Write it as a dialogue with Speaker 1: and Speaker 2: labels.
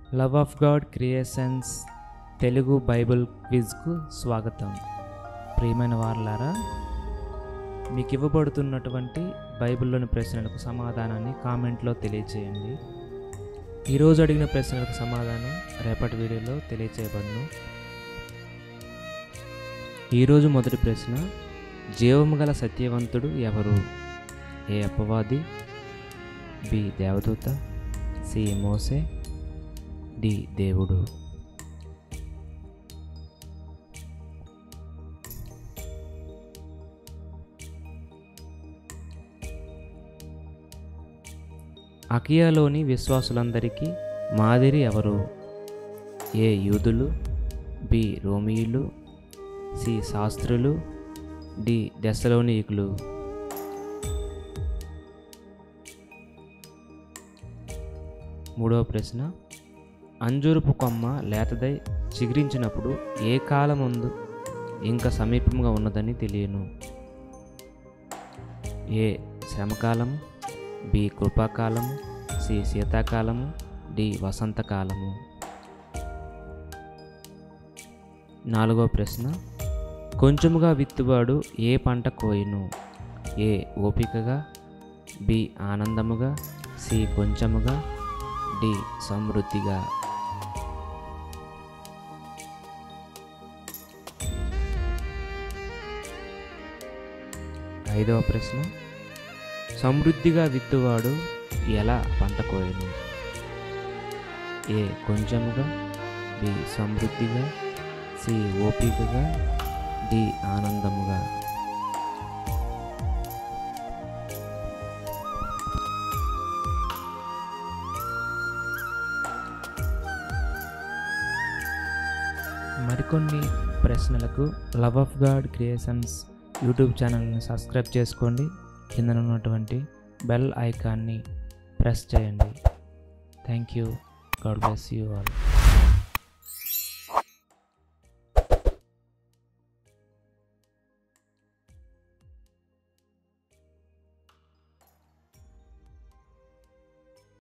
Speaker 1: love of God creations Telugu Bible క్విజ్కు స్వాగతం ప్రియమైన వారలారా మీకు ఇవ్వబడుతున్నటువంటి బైబిల్లోని ప్రశ్నలకు సమాధానాన్ని కామెంట్లో తెలియచేయండి ఈరోజు అడిగిన ప్రశ్నలకు సమాధానం రేపటి వీడియోలో తెలియచేయబడును ఈరోజు మొదటి ప్రశ్న జీవము గల సత్యవంతుడు ఎవరు ఏ అపవాది బి దేవదూత సి మోసే డి దేవుడు అకియాలోని విశ్వాసులందరికీ మాదిరి ఎవరు ఏ యూదులు బి రోమియులు సి శాస్త్రులు డి దశలోనికులు మూడవ ప్రశ్న అంజూరపు కొమ్మ లేతదై చిగురించినప్పుడు ఏ కాలముందు ఇంకా సమీపంగా ఉన్నదని తెలియను ఏ శ్రమకాలము బి కృపాకాలము సి శీతాకాలము డి వసంతకాలము నాలుగో ప్రశ్న కొంచెముగా విత్తువాడు ఏ పంట కోయును ఏ ఓపికగా బి ఆనందముగా సి కొంచెముగా డి సమృద్ధిగా ఐదవ ప్రశ్న సమృద్ధిగా విత్తువాడు ఎలా పంట కోయను ఏ కొంచెముగా బి సమృద్ధిగా సి ఓపికగా డి ఆనందముగా మరికొన్ని ప్రశ్నలకు love of God creations YouTube ఛానల్ని సబ్స్క్రైబ్ చేసుకోండి కింద ఉన్నటువంటి బెల్ ఐకాన్ని ప్రెస్ చేయండి thank you God bless you all